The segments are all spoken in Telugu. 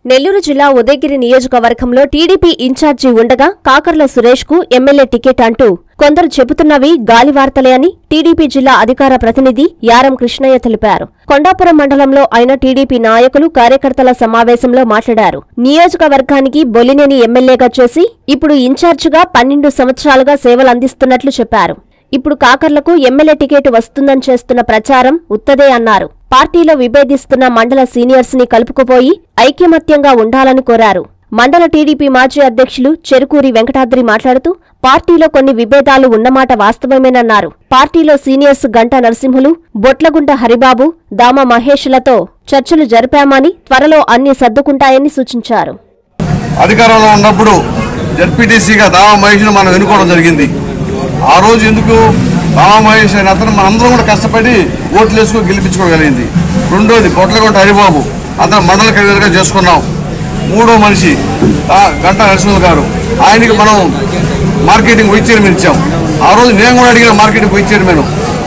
నెల్లూరు జిల్లా ఉదయగిరి నియోజకవర్గంలో టీడీపీ ఇన్ఛార్జి ఉండగా కాకర్ల సురేష్ కు ఎమ్మెల్యే టికెట్ అంటూ కొందరు చెబుతున్నవి గాలివార్తలే అని టీడీపీ జిల్లా అధికార ప్రతినిధి యారం కృష్ణయ్య తెలిపారు కొండాపురం మండలంలో ఆయన టీడీపీ నాయకులు కార్యకర్తల సమావేశంలో మాట్లాడారు నియోజకవర్గానికి బొలినేని ఎమ్మెల్యేగా చేసి ఇప్పుడు ఇన్ఛార్జిగా పన్నెండు సంవత్సరాలుగా సేవలందిస్తున్నట్లు చెప్పారు ఇప్పుడు కాకర్లకు ఎమ్మెల్యే టికెట్ వస్తుందని చేస్తున్న ప్రచారం ఉత్తదే అన్నారు పార్టీలో విభేదిస్తున్న మండల సీనియర్స్ ని కలుపుకుపోయి ఐక్యమత్యంగా ఉండాలని కోరారు మండల టీడీపీ మాజీ అధ్యక్షులు చెరుకూరి వెంకటాద్రి మాట్లాడుతూ పార్టీలో కొన్ని విభేదాలు ఉన్నమాట వాస్తవమేనన్నారు పార్టీలో సీనియర్స్ గంటా నరసింహులు బొట్లగుంట హరిబాబు దామ మహేష్లతో చర్చలు జరిపామని త్వరలో అన్ని సర్దుకుంటాయని సూచించారు అధికారంలో ఉన్నప్పుడు జడ్పీటీసీగా దావా మహేష్ను మనం ఎన్నుకోవడం జరిగింది ఆ రోజు ఎందుకు దావా మహేష్ అనే అతను మనందరం కూడా కష్టపడి ఓట్లు వేసుకొని గెలిపించుకోగలిగింది రెండోది పొట్లకొంట హరిబాబు అతను మండల కన్వీనర్గా చేసుకున్నాం మూడో మనిషి ఆ, గంటా నరసింహ గారు ఆయనకి మనం మార్కెటింగ్ వైస్ చైర్మన్ ఇచ్చాం ఆ రోజు నేను కూడా అడిగిన మార్కెటింగ్ వైస్ చైర్మన్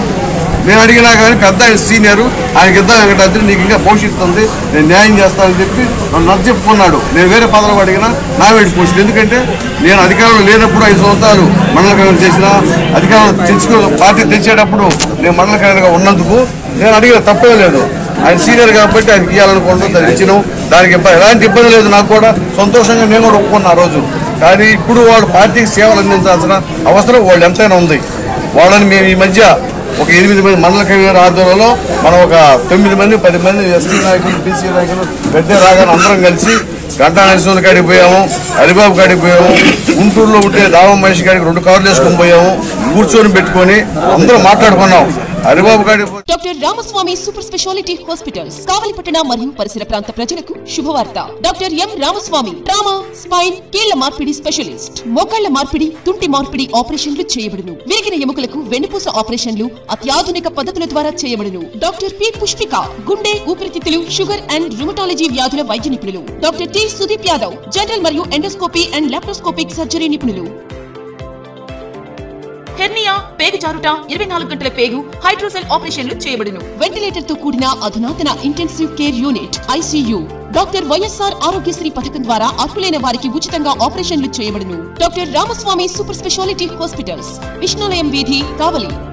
నేను అడిగినా కానీ పెద్ద ఆయన సీనియర్ ఆయనకి ఇద్దాం వెంకటాద్రి నీకు ఇంకా భవిష్యత్తు ఉంది నేను న్యాయం చేస్తానని చెప్పి నన్ను నచ్చ చెప్పుకున్నాడు నేను వేరే పదవులు అడిగినా నా వేడి పోస్ట్ ఎందుకంటే నేను అధికారంలో లేనప్పుడు ఐదు సంవత్సరాలు మండల కమిటీ చేసిన అధికారం తెచ్చుకో పార్టీ తెచ్చేటప్పుడు నేను మండల కమిటీగా ఉన్నందుకు నేను అడిగిన తప్పే లేదు ఆయన సీనియర్ కాబట్టి ఆయనకి ఇవ్వాలనుకుంటున్నాం దాన్ని ఇచ్చినాం దానికి ఇబ్బంది ఎలాంటి ఇబ్బంది లేదు నాకు కూడా సంతోషంగా నేను కూడా ఒప్పుకున్నా ఆ రోజు కానీ ఇప్పుడు వాళ్ళు పార్టీకి సేవలు అందించాల్సిన అవసరం వాళ్ళు ఎంతైనా ఉంది వాళ్ళని మేము ఈ మధ్య ఒక ఎనిమిది మంది మండల కవిగారి ఆధ్వర్యంలో మనం ఒక తొమ్మిది మంది పది మంది ఎస్టీ నాయకులు బీసీ నాయకులు పెద్ద రాగానే అందరం కలిసి గంటా నరసింహ కాడికి పోయాము హరిబాబు కాడికి పోయాము గుంటూరులో ఉంటే దావం మహేష్ కాడికి రెండు కార్లు వేసుకొని పోయాము కూర్చొని పెట్టుకొని అందరం మాట్లాడుకున్నాం హరిబాబు కాడికి పోయి doctor Ramaswamy super speciality hospitals కావలిపట్టణ మరియు పరిసర ప్రాంత ప్రజలకు శుభవార్త doctor M Ramaswamy trauma spine కీళ్ల మార్పిడి స్పెషలిస్ట్ మోకాళ్ల మార్పిడి తుంటి మార్పిడి ఆపరేషన్లు చేయబడును విరిగిన ఎముకలకు వెన్నుపూస ఆపరేషన్లు అత్యాధునిక పద్ధతుల ద్వారా చేయబడును డాక్టర్ పి పుష్పిక గుండె ఊపిరితిత్తులు షుగర్ అండ్ రుమటాలజీ వ్యాధుల వైద్య నిపుణులు doctor T Sudeep Yadav general మరియు ఎండోస్కోపీ అండ్ లాప్రోస్కోపిక్ సర్జరీ నిపుణులు హెర్నియా పేగు జారుట ఇరవై నాలుగు గంటల పేగు హైడ్రోసెల్ ఆపరేషన్లు చేయబడును వెంటిలేటర్ తో కూడిన అధునాతన intensive care unit ICU doctor YSR Aarogyasri పథకం ద్వారా అర్హులైన వారికి ఉచితంగా ఆపరేషన్లు చేయబడును doctor Ramaswamy super speciality hospitals Vishnulayam వీధి కావలి